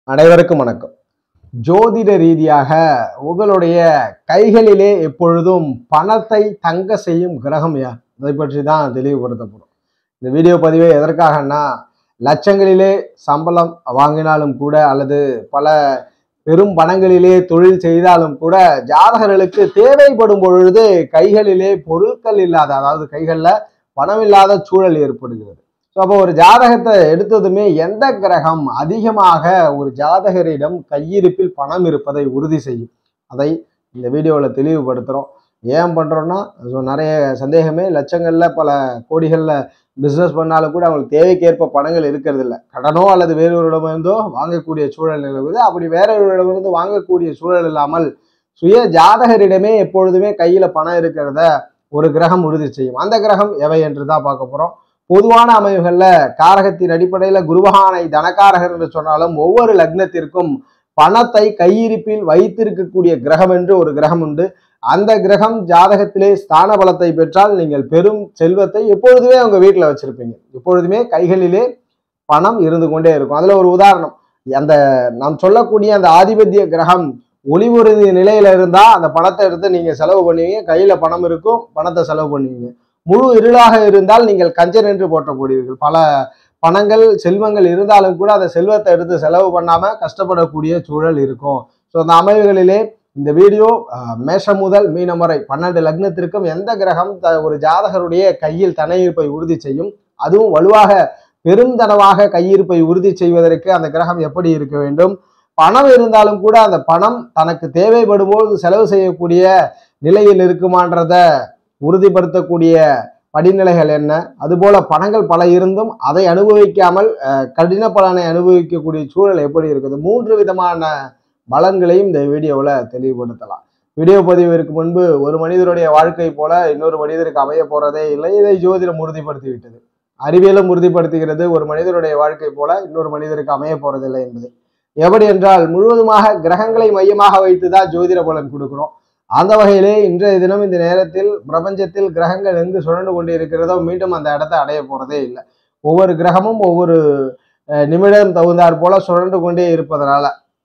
அனைவருக்கும் வணக்கம் ஜோதிட ரீதியாக உங்களுடைய கைகளிலே எப்பொழுதும் பணத்தை தங்க செய்யும் கிரகம் யார் அதை பற்றி தான் தெளிவுபடுத்தப்படும் இந்த வீடியோ பதிவே எதற்காகன்னா லட்சங்களிலே சம்பளம் வாங்கினாலும் கூட அல்லது பல பெரும் பணங்களிலே தொழில் செய்தாலும் கூட ஜாதகர்களுக்கு தேவைப்படும் பொழுது கைகளிலே பொருட்கள் இல்லாத அதாவது கைகளில் பணம் இல்லாத சூழல் ஏற்படுகிறது ஸோ அப்போ ஒரு ஜாதகத்தை எடுத்ததுமே எந்த கிரகம் அதிகமாக ஒரு ஜாதகரிடம் கையிருப்பில் பணம் இருப்பதை உறுதி செய்யும் அதை இந்த வீடியோவில் தெளிவுபடுத்துகிறோம் ஏன் பண்ணுறோன்னா ஸோ நிறைய சந்தேகமே லட்சங்களில் பல கோடிகளில் பிஸ்னஸ் பண்ணாலும் கூட அவங்களுக்கு தேவைக்கேற்ப பணங்கள் இருக்கிறது இல்லை கடனோ அல்லது வேறொருடமிருந்தோ வாங்கக்கூடிய சூழல் நிலவுது அப்படி வேறொருடமிருந்து வாங்கக்கூடிய சூழல் இல்லாமல் சுய ஜாதகரிடமே எப்பொழுதுமே கையில் பணம் இருக்கிறத ஒரு கிரகம் உறுதி செய்யும் அந்த கிரகம் எவை என்று தான் பார்க்க போகிறோம் பொதுவான அமைவுகளில் காரகத்தின் அடிப்படையில் குருபகானை தனகாரகர் என்று சொன்னாலும் ஒவ்வொரு லக்னத்திற்கும் பணத்தை கையிருப்பில் வைத்திருக்கக்கூடிய கிரகம் என்று ஒரு கிரகம் உண்டு அந்த கிரகம் ஜாதகத்திலே ஸ்தான பலத்தை பெற்றால் நீங்கள் பெரும் செல்வத்தை எப்பொழுதுமே உங்க வீட்டில் வச்சிருப்பீங்க எப்பொழுதுமே கைகளிலே பணம் இருந்து கொண்டே இருக்கும் அதுல ஒரு உதாரணம் அந்த நாம் சொல்லக்கூடிய அந்த ஆதிபத்திய கிரகம் ஒளிவுறுதி நிலையில இருந்தா அந்த பணத்தை எடுத்து நீங்க செலவு பண்ணுவீங்க கையில பணம் இருக்கும் பணத்தை செலவு பண்ணுவீங்க முழு இருளாக இருந்தால் நீங்கள் கஞ்சன் என்று போற்றக்கூடியவர்கள் பல பணங்கள் செல்வங்கள் இருந்தாலும் கூட அந்த செல்வத்தை எடுத்து செலவு பண்ணாம கஷ்டப்படக்கூடிய சூழல் இருக்கும் ஸோ அந்த அமைவுகளிலே இந்த வீடியோ அஹ், மேஷம் முதல் மீனம் வரை பன்னெண்டு லக்னத்திற்கும் எந்த கிரகம் த- ஒரு ஜாதகருடைய கையில் தனையிருப்பை உறுதி செய்யும் அதுவும் வலுவாக பெருந்தனவாக கையிருப்பை உறுதி செய்வதற்கு அந்த கிரகம் எப்படி இருக்க வேண்டும் பணம் இருந்தாலும் கூட அந்த பணம் தனக்கு தேவைப்படும் போது செலவு செய்யக்கூடிய நிலையில் இருக்குமான்றத உறுதிப்படுத்தக்கூடிய படிநிலைகள் என்ன அதுபோல பணங்கள் பல இருந்தும் அதை அனுபவிக்காமல் அஹ், கடின பலனை அனுபவிக்கக்கூடிய சூழல் எப்படி இருக்குது மூன்று விதமான பலன்களையும் இந்த வீடியோவில் தெளிவுபடுத்தலாம் வீடியோ பதிவிற்கு முன்பு ஒரு மனிதருடைய வாழ்க்கை போல இன்னொரு மனிதருக்கு அமைய போறதே இல்லை இதை ஜோதிடம் உறுதிப்படுத்தி விட்டது அறிவியலும் உறுதிப்படுத்துகிறது ஒரு மனிதருடைய வாழ்க்கை போல இன்னொரு மனிதருக்கு அமைய போறதில்லை என்பதை எப்படி என்றால் முழுவதுமாக கிரகங்களை மையமாக வைத்து தான் ஜோதிட பலன் கொடுக்கிறோம் அந்த வகையிலே இன்றைய தினம் இந்த நேரத்தில் பிரபஞ்சத்தில் கிரகங்கள் எங்கு சுழண்டு கொண்டு இருக்கிறதோ மீண்டும் அந்த இடத்தை அடைய போறதே இல்லை ஒவ்வொரு கிரகமும் ஒவ்வொரு அஹ், நிமிடம் தகுந்தாற் போல சுழண்டு கொண்டே இருப்பதனால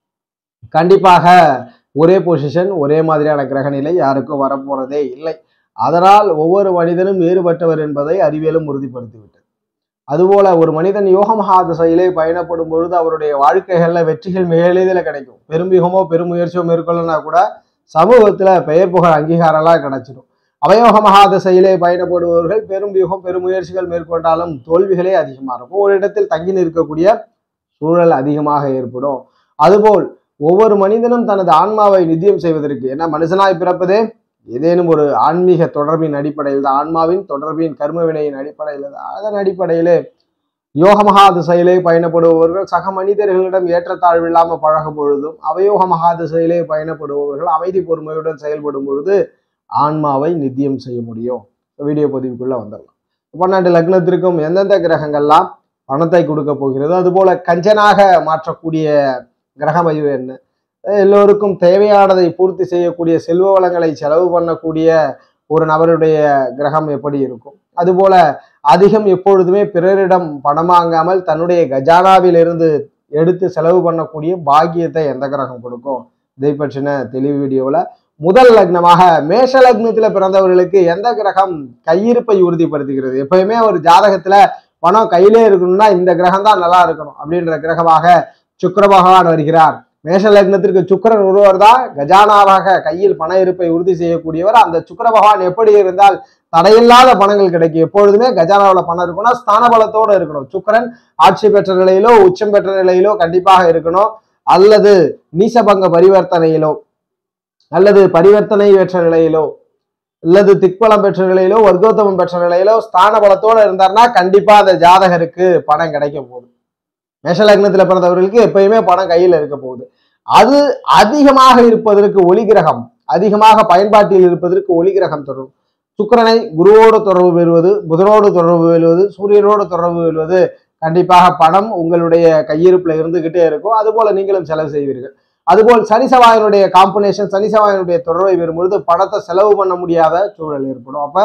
கண்டிப்பாக ஒரே பொசிஷன் ஒரே மாதிரியான கிரக நிலை யாருக்கும் வரப்போறதே இல்லை அதனால் ஒவ்வொரு மனிதனும் வேறுபட்டவர் என்பதை அறிவியலும் உறுதிப்படுத்திவிட்டது அதுபோல ஒரு மனிதன் யோக மகாதசையிலே பயணப்படும் பொழுது அவருடைய வாழ்க்கைகள்ல வெற்றிகள் மிக எளிதில் கிடைக்கும் பெரும்பிகமோ பெருமுயற்சியோ மேற்கொள்ளனா கூட சமூகத்துல பெயர் புகழ் அங்கீகாரம்லாம் கிடைச்சிடும் அவயோக மகாதசையிலே பயணப்படுபவர்கள் பெரும் யுகம் பெருமுயற்சிகள் மேற்கொண்டாலும் தோல்விகளே அதிகமாக இருக்கும் ஒரு இடத்தில் தங்கி நிற்கக்கூடிய சூழல் அதிகமாக ஏற்படும் அதுபோல் ஒவ்வொரு மனிதனும் தனது ஆன்மாவை நித்தியம் செய்வதற்கு ஏன்னா மனுஷனாய் பிறப்பதே ஏதேனும் ஒரு ஆன்மீக தொடர்பின் அடிப்படையில் தான் ஆன்மாவின் தொடர்பின் கர்ம வினையின் அடிப்படையில் தான் அதன் அடிப்படையிலே யோக மகாதிசையிலே பயணப்படுபவர்கள் சக மனிதர்களிடம் ஏற்றத்தாழ்வு இல்லாமல் பழகும் பொழுதும் அவயோக மகாதிசையிலே பயணப்படுபவர்கள் அமைதி பொறுமையுடன் செயல்படும் பொழுது ஆன்மாவை நித்தியம் செய்ய முடியும் வீடியோ பதிவுக்குள்ள வந்துடலாம் பன்னெண்டு லக்னத்திற்கும் எந்தெந்த கிரகங்கள்லாம் பணத்தை கொடுக்க போகிறது அதுபோல கஞ்சனாக மாற்றக்கூடிய கிரகமைவு என்ன எல்லோருக்கும் தேவையானதை பூர்த்தி செய்யக்கூடிய செல்வ வளங்களை செலவு பண்ணக்கூடிய ஒரு நபருடைய கிரகம் எப்படி இருக்கும் அதுபோல அதிகம் எப்பொழுதுமே பிறரிடம் பணம் வாங்காமல் தன்னுடைய கஜானாவிலிருந்து எடுத்து செலவு பண்ணக்கூடிய பாக்கியத்தை எந்த கிரகம் கொடுக்கும் இதை பற்றின தெளிவு வீடியோவில் முதல் லக்னமாக மேஷ லக்னத்துல பிறந்தவர்களுக்கு எந்த கிரகம் கையிருப்பை உறுதிப்படுத்துகிறது எப்பயுமே ஒரு ஜாதகத்துல பணம் கையிலே இருக்கணும்னா இந்த கிரகம் தான் நல்லா இருக்கணும் அப்படின்ற கிரகமாக சுக்கிர பகவான் வருகிறார் மேஷ லக்னத்திற்கு சுக்கிரன் ஒருவர் தான் கஜானாவாக கையில் பண இருப்பை உறுதி செய்யக்கூடியவர் அந்த சுக்கிர பகவான் எப்படி இருந்தால் தடையில்லாத பணங்கள் கிடைக்கும் எப்பொழுதுமே கஜானாவில் பணம் இருக்கணும் ஸ்தான பலத்தோடு இருக்கணும் சுக்கிரன் ஆட்சி பெற்ற நிலையிலோ உச்சம் பெற்ற நிலையிலோ கண்டிப்பாக இருக்கணும் அல்லது நீசபங்க பரிவர்த்தனையிலோ அல்லது பரிவர்த்தனை பெற்ற நிலையிலோ அல்லது திக்பலம் பெற்ற நிலையிலோ வர்க்கோத்தமம் பெற்ற நிலையிலோ ஸ்தான பலத்தோட இருந்தாருன்னா கண்டிப்பா அந்த ஜாதகருக்கு பணம் கிடைக்க போகுது மேஷ லக்னத்துல பிறந்தவர்களுக்கு எப்பயுமே பணம் கையில் இருக்க போகுது அது அதிகமாக இருப்பதற்கு ஒளி கிரகம் அதிகமாக பயன்பாட்டில் இருப்பதற்கு ஒளி கிரகம் தொடரும் சுக்கிரனை குருவோடு தொடர்பு பெறுவது புதனோடு தொடர்பு பெறுவது சூரியனோடு தொடர்பு பெறுவது கண்டிப்பாக பணம் உங்களுடைய கையிருப்புல இருந்துகிட்டே இருக்கும் அதுபோல நீங்களும் செலவு செய்வீர்கள் அதுபோல் சனி செவ்வாயினுடைய காம்பினேஷன் சனி செவ்வாயினுடைய தொடர்பை பெறும்பொழுது பணத்தை செலவு பண்ண முடியாத சூழல் ஏற்படும் அப்ப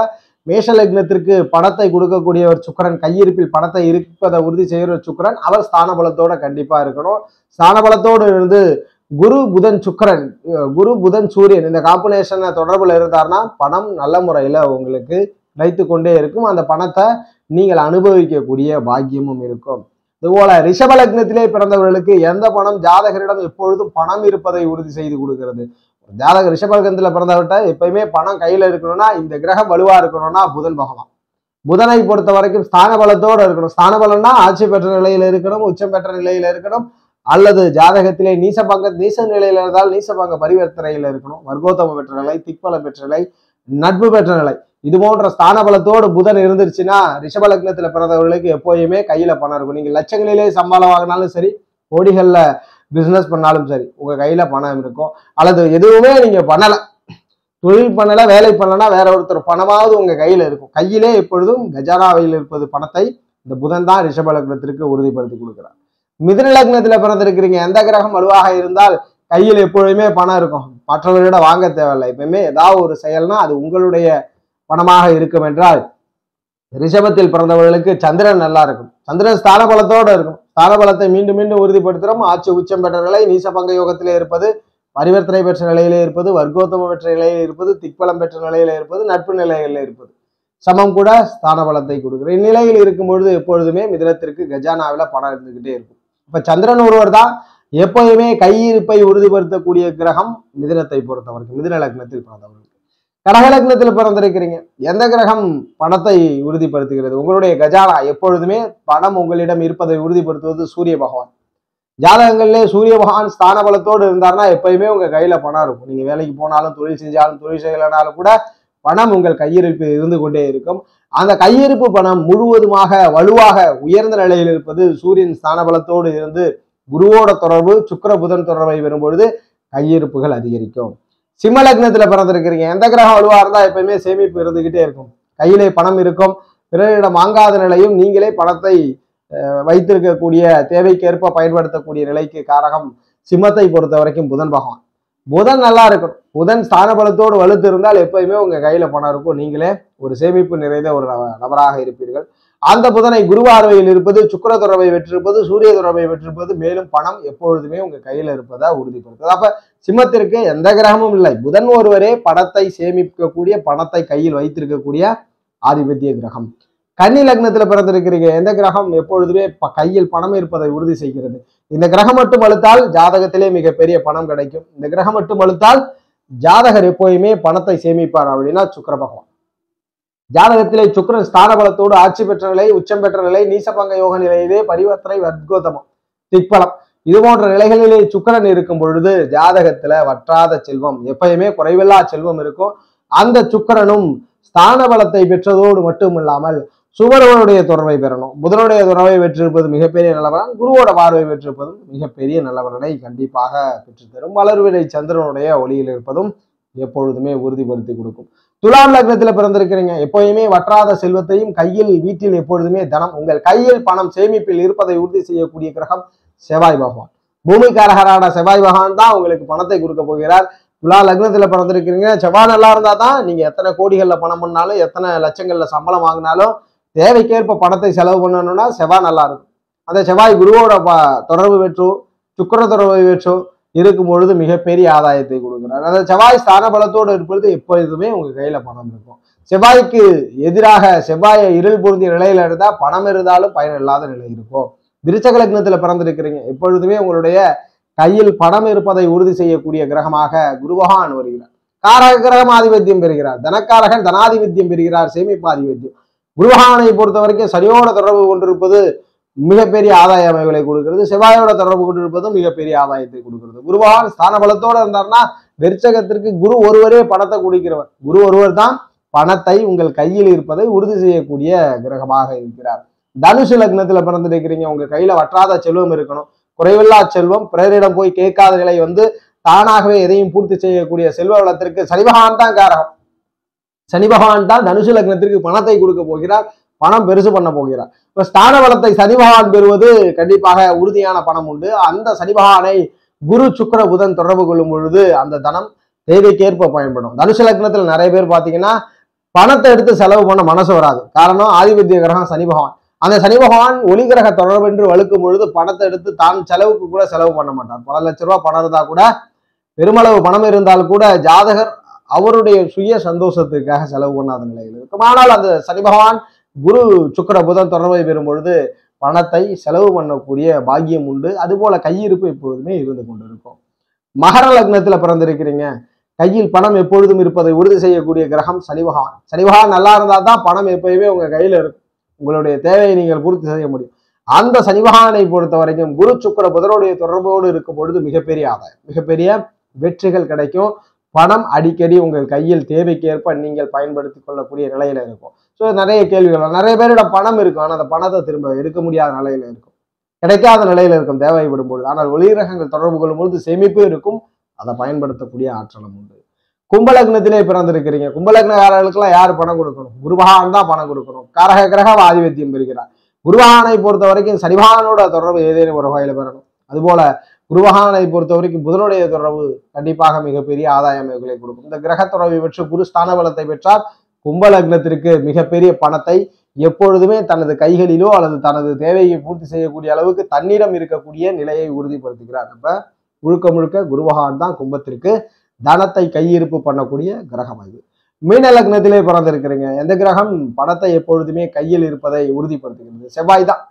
மேஷ லக்னத்திற்கு பணத்தை கொடுக்கக்கூடிய ஒரு சுக்கிரன் கையிருப்பில் பணத்தை இருப்பதை உறுதி செய்கிற ஒரு சுக்கிரன் அவர் ஸ்தான பலத்தோட கண்டிப்பா இருக்கணும் ஸ்தான பலத்தோடு இருந்து குரு புதன் சுக்கிரன் அஹ் குரு புதன் சூரியன் இந்த காம்பினேஷனை தொடர்புல இருந்தார்னா பணம் நல்ல முறையில உங்களுக்கு கிடைத்து கொண்டே இருக்கும் அந்த பணத்தை நீங்கள் அனுபவிக்கக்கூடிய பாக்கியமும் இருக்கும் இதுபோல ரிஷப லக்னத்திலே பிறந்தவர்களுக்கு எந்த பணம் ஜாதகரிடம் எப்பொழுதும் பணம் இருப்பதை உறுதி செய்து கொடுக்கிறது ஜாதக ரிஷப லக்னத்துல பிறந்தவர்கிட்ட எப்பயுமே பணம் கையில இருக்கணும்னா இந்த கிரகம் வலுவா இருக்கணும்னா புதன் பகவான் புதனை பொறுத்த வரைக்கும் ஸ்தான பலத்தோடு இருக்கணும் ஸ்தான பலம்னா ஆட்சி பெற்ற நிலையில இருக்கணும் உச்சம் பெற்ற நிலையில இருக்கணும் அல்லது ஜாதகத்திலே நீசபங்க நீச நிலையில இருந்தால் நீசபங்க பரிவர்த்தனையில இருக்கணும் வர்க்கோத்தம பெற்ற நிலை திக்பலம் பெற்ற நிலை நட்பு பெற்ற நிலை இது போன்ற ஸ்தான பலத்தோடு புதன் இருந்துருச்சுன்னா ரிஷப லக்னத்துல பிறந்தவர்களுக்கு எப்போயுமே கையில பணம் இருக்கும் நீங்க லட்சங்களிலே சம்பளம் வாங்கினாலும் சரி கோடிகள்ல பிசினஸ் பண்ணாலும் சரி உங்க கையில பணம் இருக்கும் அல்லது எதுவுமே நீங்க பண்ணல தொழில் பண்ணல வேலை பண்ணலன்னா வேற ஒருத்தர் பணமாவது உங்க கையில இருக்கும் கையிலே எப்பொழுதும் கஜானாவில் இருப்பது பணத்தை இந்த புதன் தான் ரிஷப லக்னத்திற்கு உறுதிப்படுத்தி கொடுக்கிறார் மிதுன லக்னத்துல பிறந்திருக்கிறீங்க எந்த கிரகம் வலுவாக இருந்தால் கையில் எப்பொழுதுமே பணம் இருக்கும் மற்றவர்களிடம் வாங்க தேவையில்லை எப்பயுமே ஏதாவது ஒரு செயல்னா அது உங்களுடைய பணமாக இருக்கும் என்றால் ரிஷபத்தில் பிறந்தவர்களுக்கு சந்திரன் நல்லா இருக்கும் சந்திரன் ஸ்தான பலத்தோடு இருக்கும் ஸ்தான பலத்தை மீண்டும் மீண்டும் உறுதிப்படுத்துகிறோம் ஆட்சி உச்சம் பெற்ற நிலை நீசபங்க யோகத்திலே இருப்பது பரிவர்த்தனை பெற்ற நிலையிலே இருப்பது வர்க்கோத்தம பெற்ற நிலையில் இருப்பது திக்பலம் பெற்ற நிலையில இருப்பது நட்பு நிலைகளில் இருப்பது சமம் கூட ஸ்தான பலத்தை கொடுக்குற இந்நிலையில் இருக்கும் பொழுது எப்பொழுதுமே மிதனத்திற்கு கஜானாவில பணம் இருந்துகிட்டே இருக்கும் இப்ப சந்திரன் ஒருவர் தான் எப்போதுமே கையிருப்பை உறுதிப்படுத்தக்கூடிய கிரகம் மிதுனத்தை பொறுத்தவரைக்கும் மிதுன லக்னத்தில் பிறந்தவர்களுக்கு கடக லக்னத்தில் பிறந்திருக்கிறீங்க எந்த கிரகம் பணத்தை உறுதிப்படுத்துகிறது உங்களுடைய கஜானா எப்பொழுதுமே பணம் உங்களிடம் இருப்பதை உறுதிப்படுத்துவது சூரிய பகவான் ஜாதகங்களிலே சூரிய பகவான் ஸ்தான பலத்தோடு இருந்தார்னா எப்பயுமே உங்க கையில பணம் இருக்கும் நீங்க வேலைக்கு போனாலும் தொழில் செஞ்சாலும் தொழில் செய்யலனாலும் கூட பணம் உங்கள் கையிருப்பில் இருந்து கொண்டே இருக்கும் அந்த கையிருப்பு பணம் முழுவதுமாக வலுவாக உயர்ந்த நிலையில் இருப்பது சூரியன் ஸ்தான பலத்தோடு இருந்து குருவோட தொடர்பு சுக்கிர புதன் தொடர்பை வரும்பொழுது கையிருப்புகள் அதிகரிக்கும் சிம்ம லக்னத்துல பிறந்திருக்கிறீங்க எந்த கிரகம் வலுவா இருந்தா எப்பயுமே சேமிப்பு இருந்துகிட்டே இருக்கும் கையிலே பணம் இருக்கும் பிறரிடம் வாங்காத நிலையும் நீங்களே பணத்தை அஹ், வைத்திருக்கக்கூடிய தேவைக்கேற்ப பயன்படுத்தக்கூடிய நிலைக்கு காரகம் சிம்மத்தை பொறுத்த வரைக்கும் புதன் பகவான் புதன் நல்லா இருக்கணும் புதன் ஸ்தான பலத்தோடு வலுத்து இருந்தால் எப்பயுமே உங்க கையில பணம் இருக்கும் நீங்களே ஒரு சேமிப்பு நிறைந்த ஒரு நப- நபராக இருப்பீர்கள் அந்த புதனை குருவார்வையில் இருப்பது சுக்கிர தொடர்பை வெற்றிருப்பது சூரிய தொடர்பை வெற்றிருப்பது மேலும் பணம் எப்பொழுதுமே உங்க கையில இருப்பதா உறுதிப்படுத்துது அப்ப சிம்மத்திற்கு எந்த கிரகமும் இல்லை புதன் ஒருவரே பணத்தை சேமிக்கக்கூடிய பணத்தை கையில் வைத்திருக்கக்கூடிய ஆதிபத்திய கிரகம் கன்னி லக்னத்துல பிறந்திருக்கிறீங்க எந்த கிரகம் எப்பொழுதுமே ப- கையில் பணம் இருப்பதை உறுதி செய்கிறது இந்த கிரகம் மட்டும் அழுத்தால் ஜாதகத்திலே மிகப்பெரிய பணம் கிடைக்கும் இந்த கிரகம் மட்டும் அழுத்தால் ஜாதகர் எப்போயுமே பணத்தை சேமிப்பார் அப்படின்னா சுக்கிர பகவான் ஜாதகத்திலே சுக்கிரன் ஸ்தான பலத்தோடு ஆட்சி பெற்ற நிலை உச்சம் பெற்ற நிலை நீசபங்க யோக நிலையிலே பரிவர்த்தனை வர்க்கோத்தமம் திக்பலம் இது போன்ற நிலைகளிலே சுக்கிரன் இருக்கும் பொழுது ஜாதகத்துல வற்றாத செல்வம் எப்பயுமே குறைவில்லா செல்வம் இருக்கும் அந்த சுக்கிரனும் ஸ்தான பலத்தை பெற்றதோடு மட்டும் இல்லாமல் சுவரவனுடைய தொடர்பை பெறணும் புதனுடைய தொடர்பை பெற்றிருப்பது மிகப்பெரிய நல்லவன் குருவோட பார்வை பெற்றிருப்பதும் மிகப்பெரிய நல்லவனை கண்டிப்பாக பெற்றுத்தரும் வளர்விடை சந்திரனுடைய ஒளியில் இருப்பதும் எப்பொழுதுமே உறுதிப்படுத்தி கொடுக்கும் துலாம் லக்னத்துல பிறந்திருக்கிறீங்க எப்போயுமே வற்றாத செல்வத்தையும் கையில் வீட்டில் எப்பொழுதுமே தனம் உங்கள் கையில் பணம் சேமிப்பில் இருப்பதை உறுதி செய்யக்கூடிய கிரகம் செவ்வாய் பகவான் பூமிக்காரகரான செவ்வாய் பகவான் தான் உங்களுக்கு பணத்தை கொடுக்க போகிறார் துலா லக்னத்துல பிறந்திருக்கிறீங்க செவ்வாய் நல்லா இருந்தா தான் நீங்க எத்தனை கோடிகள்ல பணம் பண்ணாலும் எத்தனை லட்சங்கள்ல சம்பளம் வாங்கினாலும் தேவைக்கேற்ப பணத்தை செலவு பண்ணணும்னா செவ்வாய் நல்லா இருக்கும் அந்த செவ்வாய் குருவோட ப- தொடர்பு பெற்றோ சுக்கிர தொடர்பு பெற்றோ இருக்கும் பொழுது மிகப்பெரிய ஆதாயத்தை கொடுக்கிறார் அந்த செவ்வாய் ஸ்தான பலத்தோடு இருப்பது எப்பொழுதுமே உங்க கையில பணம் இருக்கும் செவ்வாய்க்கு எதிராக செவ்வாயை இருள் பொருந்திய நிலையில இருந்தா பணம் இருந்தாலும் பயன் இல்லாத நிலை இருக்கும் விருச்சக லக்னத்துல பிறந்திருக்கிறீங்க எப்பொழுதுமே உங்களுடைய கையில் பணம் இருப்பதை உறுதி செய்யக்கூடிய கிரகமாக குருபகான் வருகிறார் காரக கிரகம் ஆதிபத்தியம் பெறுகிறார் தனக்காரகன் தனாதிபத்தியம் பெறுகிறார் சேமிப்பு ஆதிபத்தியம் குருபகானை பொறுத்த வரைக்கும் சரியோட தொடர்பு கொண்டிருப்பது மிகப்பெரிய ஆதாய அமைவுகளை கொடுக்கிறது செவ்வாயோட தொடர்பு கொண்டிருப்பதும் மிகப்பெரிய ஆதாயத்தை கொடுக்கிறது குருபகான் ஸ்தான பலத்தோட இருந்தார்னா வெற்சகத்திற்கு குரு ஒருவரே பணத்தை குடிக்கிறவர் குரு ஒருவர் தான் பணத்தை உங்கள் கையில் இருப்பதை உறுதி செய்யக்கூடிய கிரகமாக இருக்கிறார் தனுசு லக்னத்துல பிறந்திருக்கிறீங்க உங்க கையில வற்றாத செல்வம் இருக்கணும் குறைவில்லா செல்வம் பிறரிடம் போய் கேட்காத நிலை வந்து தானாகவே எதையும் பூர்த்தி செய்யக்கூடிய செல்வ வளத்திற்கு சனி பகவான் தான் காரகம் சனி பகவான் தான் தனுசு லக்னத்திற்கு பணத்தை கொடுக்க போகிறார் பணம் பெருசு பண்ண போகிறார் இப்ப ஸ்தான பலத்தை சனி பகவான் பெறுவது கண்டிப்பாக உறுதியான பணம் உண்டு அந்த சனி பகவானை குரு சுக்கிர புதன் தொடர்பு கொள்ளும் பொழுது அந்த தனம் தேவைக்கேற்ப பயன்படும் தனுசு லக்னத்தில் நிறைய பேர் பார்த்தீங்கன்னா பணத்தை எடுத்து செலவு பண்ண மனசு வராது காரணம் ஆதிபத்திய கிரகம் சனி பகவான் அந்த சனி பகவான் ஒளி கிரக தொடர்பென்று வழுக்கும் பொழுது பணத்தை எடுத்து தான் செலவுக்கு கூட செலவு பண்ண மாட்டார் பல லட்ச ரூபாய் பணம் இருந்தா கூட பெருமளவு பணம் இருந்தால் கூட ஜாதகர் அவருடைய சுய சந்தோஷத்துக்காக செலவு பண்ணாத நிலையில் இருக்கும் ஆனால் அந்த சனி பகவான் குரு சுக்கிர புதன் தொடர்பை பெறும் பொழுது பணத்தை செலவு பண்ணக்கூடிய பாக்கியம் உண்டு அதுபோல கையிருப்பு எப்பொழுதுமே இருந்து கொண்டிருக்கும் மகர லக்னத்துல பிறந்திருக்கிறீங்க கையில் பணம் எப்பொழுதும் இருப்பதை உறுதி செய்யக்கூடிய கிரகம் சனி பகவான் சனி பகவான் நல்லா இருந்தா தான் பணம் எப்பயுமே உங்க கையில இருக்கும் உங்களுடைய தேவையை நீங்கள் பூர்த்தி செய்ய முடியும் அந்த சனி பகவானை பொறுத்த வரைக்கும் குரு சுக்கிர புதனுடைய தொடர்போடு இருக்கும் பொழுது மிகப்பெரிய ஆதாயம் மிகப்பெரிய வெற்றிகள் கிடைக்கும் பணம் அடிக்கடி உங்கள் கையில் தேவைக்கேற்ப நீங்கள் பயன்படுத்தி கொள்ளக்கூடிய நிலையில இருக்கும் ஸோ நிறைய கேள்விகள் வரும். நிறைய பேரிடம் பணம் இருக்கும் ஆனால் அந்த பணத்தை திரும்ப எடுக்க முடியாத நிலையில இருக்கும் கிடைக்காத நிலையில இருக்கும் தேவைப்படும் பொழுது ஆனால் ஒளிரகங்கள் தொடர்பு கொள்ளும் பொழுது சேமிப்பு இருக்கும் அதை பயன்படுத்தக்கூடிய ஆற்றலும் உண்டு கும்பலக்னத்திலே பிறந்திருக்கிறீங்க கும்பலக்னக்காரர்களுக்கெல்லாம் யார் பணம் கொடுக்கணும் குருபகான் தான் பணம் கொடுக்கணும் காரக கிரகம் ஆதிபத்தியம் பெறுகிறார் குருபகானை பொறுத்த வரைக்கும் சனிபகானோட தொடர்பு ஏதேனும் ஒரு வகையில் பெறணும் அதுபோல குருபகானை பொறுத்த வரைக்கும் புதனுடைய தொடர்பு கண்டிப்பாக மிகப்பெரிய ஆதாயங்களை கொடுக்கும் இந்த கிரக தொடர்பை பெற்று குரு ஸ்தான பலத்தை பெற்றால் கும்பலக்னத்திற்கு மிகப்பெரிய பணத்தை எப்பொழுதுமே தனது கைகளிலோ அல்லது தனது தேவையை பூர்த்தி செய்யக்கூடிய அளவுக்கு தன்னிடம் இருக்கக்கூடிய நிலையை உறுதிப்படுத்துகிறார் அப்ப முழுக்க முழுக்க குருபகான் தான் கும்பத்திற்கு தனத்தை கையிருப்பு பண்ணக்கூடிய கிரகம் இது மீன லக்னத்திலே பிறந்திருக்கிறீங்க எந்த கிரகம் பணத்தை எப்பொழுதுமே கையில் இருப்பதை உறுதிப்படுத்துகிறது செவ்வாய் தான்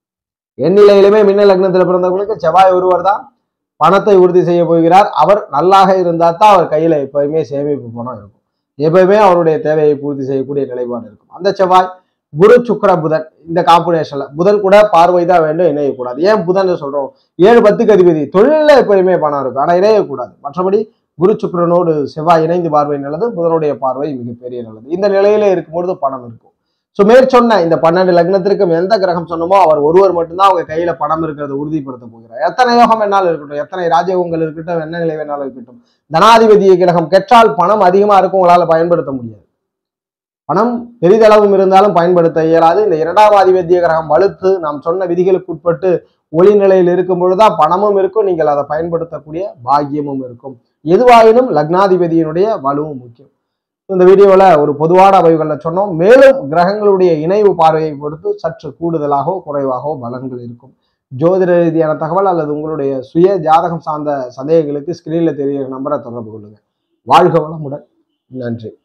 என் நிலையிலுமே மின்ன லக்னத்தில் பிறந்தவங்களுக்கு செவ்வாய் ஒருவர் தான் பணத்தை உறுதி செய்ய போகிறார் அவர் நல்லாக இருந்தால் தான் அவர் கையில எப்பயுமே சேமிப்பு பணம் இருக்கும் எப்பயுமே அவருடைய தேவையை பூர்த்தி செய்யக்கூடிய நிலைப்பாடு இருக்கும் அந்த செவ்வாய் குரு சுக்கிர புதன் இந்த காம்பினேஷன்ல புதன் கூட பார்வை தான் வேண்டும் இணையக்கூடாது ஏன் புதன் சொல்றோம் ஏழு பத்துக்கு அதிபதி தொழில எப்பயுமே பணம் இருக்கும் ஆனா இணையக்கூடாது மற்றபடி குரு சுக்கிரனோடு செவ்வாய் இணைந்து பார்வை நல்லது புதனுடைய பார்வை மிகப்பெரிய நல்லது இந்த நிலையில இருக்கும்பொழுது பணம் இருக்கும் ஸோ மேற்சொன்ன இந்த பன்னெண்டு லக்னத்திற்கும் எந்த கிரகம் சொன்னமோ அவர் ஒருவர் மட்டும்தான் அவங்க கையில பணம் இருக்கிறத உறுதிப்படுத்த போகிறார் எத்தனை யோகம் வேணாலும் இருக்கட்டும் எத்தனை ராஜயோகங்கள் இருக்கட்டும் என்ன நிலை வேணாலும் இருக்கட்டும் தனாதிபதிய கிரகம் கெட்டால் பணம் அதிகமா இருக்கும் உங்களால பயன்படுத்த முடியாது பணம் பெரிதளவும் இருந்தாலும் பயன்படுத்த இயலாது இந்த இரண்டாம் அதிபத்திய கிரகம் வலுத்து நாம் சொன்ன விதிகளுக்கு உட்பட்டு ஒளி நிலையில் இருக்கும் பொழுதுதான் பணமும் இருக்கும் நீங்கள் அதை பயன்படுத்தக்கூடிய பாக்கியமும் இருக்கும் எதுவாயினும் லக்னாதிபதியினுடைய வலுவும் முக்கியம் இந்த வீடியோவில் ஒரு பொதுவான அமைவுகளில் சொன்னோம் மேலும் கிரகங்களுடைய இணைவு பார்வையை பொறுத்து சற்று கூடுதலாகவோ குறைவாகவோ பலன்கள் இருக்கும் ஜோதிட ரீதியான தகவல் அல்லது உங்களுடைய சுய ஜாதகம் சார்ந்த சந்தேகங்களுக்கு ஸ்கிரீனில் தெரிகிற நம்பரை தொடர்பு கொள்ளுங்க வாழ்க வளமுடன் நன்றி